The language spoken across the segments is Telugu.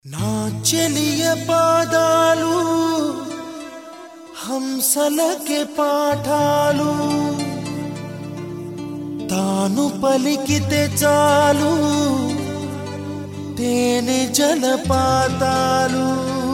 నా చెలియ పాదాలు హంసలకే పాఠాలు తాను పలికితే చాలు తేనె జలపాతాలు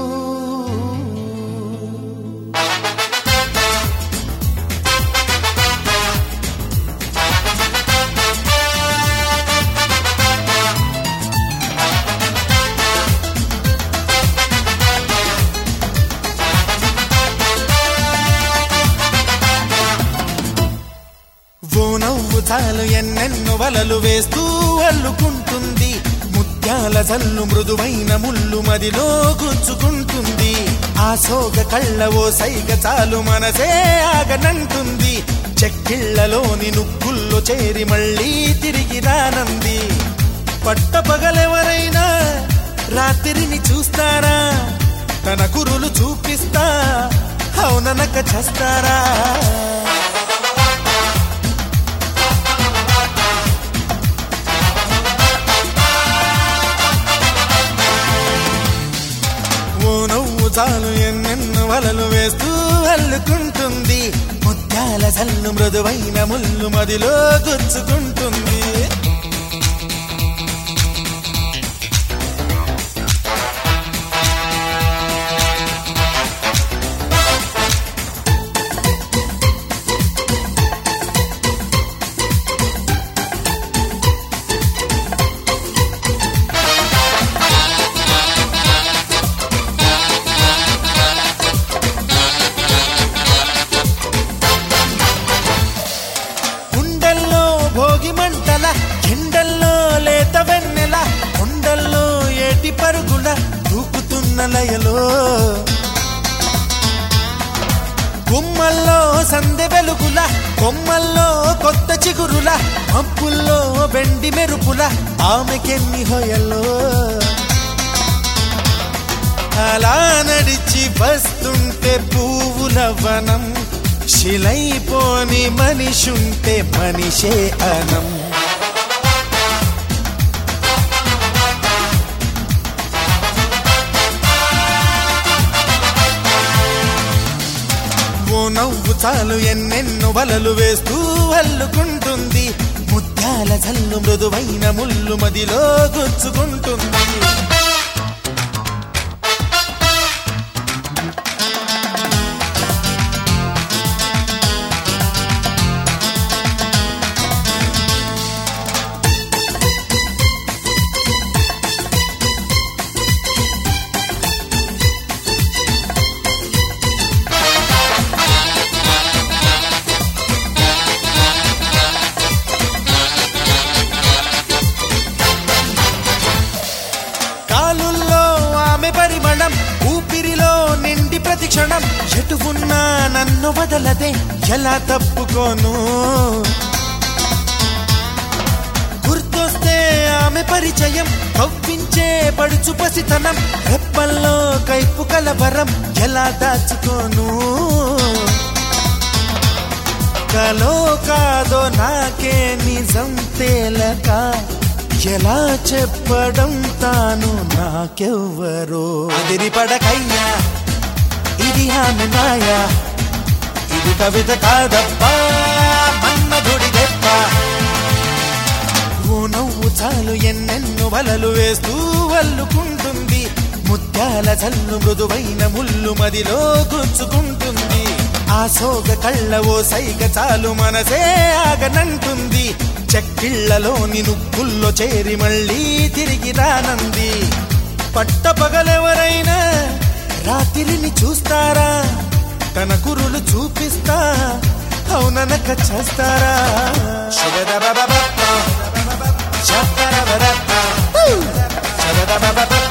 ఓ నవ్వు చాలు ఎన్నెన్నో వలలు వేస్తూ అల్లుకుంటుంది ముత్యాల జల్లు మృదువైన ముళ్ళు మదిలో గుచ్చుకుంటుంది ఆ సోగ కళ్ళ ఓ సైగ చాలు మనసే ఆగనంటుంది చెక్కిళ్లలోని నుక్కుల్లో చేరి మళ్ళీ తిరిగి రానంది పట్ట పగలెవరైనా రాత్రిని చూస్తారా తన కురులు చూపిస్తా అవుననక చేస్తారా ఓ నవ్వు చాలు ఎన్నెన్నో వలలు వేస్తూ అల్లుకుంటుంది ముత్యాల చల్లు మృదువైన ముళ్ళు మదిలో గుచ్చుకుంటుంది గుండెల్లో భోగి మంటల ఎండల్లో లేత వెన్నెల కొండల్లో ఏటి పరుగుల దూకుతున్న లయలో గుమ్మల్లో సందె వెలుగుల కొమ్మల్లో కొత్త చిగురుల మబ్బుల్లో వెండి మెరుపుల ఆమెకెన్ని హొయల్లో అలా నడిచి వస్తుంటే పువ్వుల వనం శిలైపోని మనిషుంటే మనిషే అనం ఓ నవ్వు చాలు ఎన్నెన్నో వలలు వేస్తూ అల్లుకుంటుంది ముత్యాల జల్లు మృదువైన ముళ్ళు మదిలో గుచ్చుకుంటుంది కాలుల్లో ఆమె పరిమళం ఊపిరిలో నిండి ప్రతి క్షణం ఎటు ఉన్నా నన్ను వదలదే ఎలా తప్పుకోను గుర్తొస్తే ఆమె పరిచయం కవ్వించే పడుచు పసితనం రెప్పల్లో కైపు కలవరం ఎలా దాచుకోను కలో కాదో నాకే నిజం తేలక ఎలా చెప్పడం తాను నాకెవ్వరో అదిరి పడకయ్యా ఇది ఆమె మాయా ఇది కవిత కాదప్పా మన్మధుడి దెబ్బ ఓ నవ్వు చాలు ఎన్నెన్నో వలలు వేస్తూ అల్లుకుంటుంది ముత్యాల చల్లు మృదువైన ముళ్ళు మదిలో గుచ్చుకుంటుంది ఆ సోగ కళ్ళ ఓ సైగ చాలు మనసే ఆగనంటుంది చెక్కిళ్లలోని నుక్కుల్లో చేరి మళ్ళీ తిరిగి రానంది పట్ట పగలెవరైనా రాత్రిని చూస్తారా తన కురులు చూపిస్తా అవుననక చేస్తారా శుభదబబబ. శబదబబబ. శబదబబబ.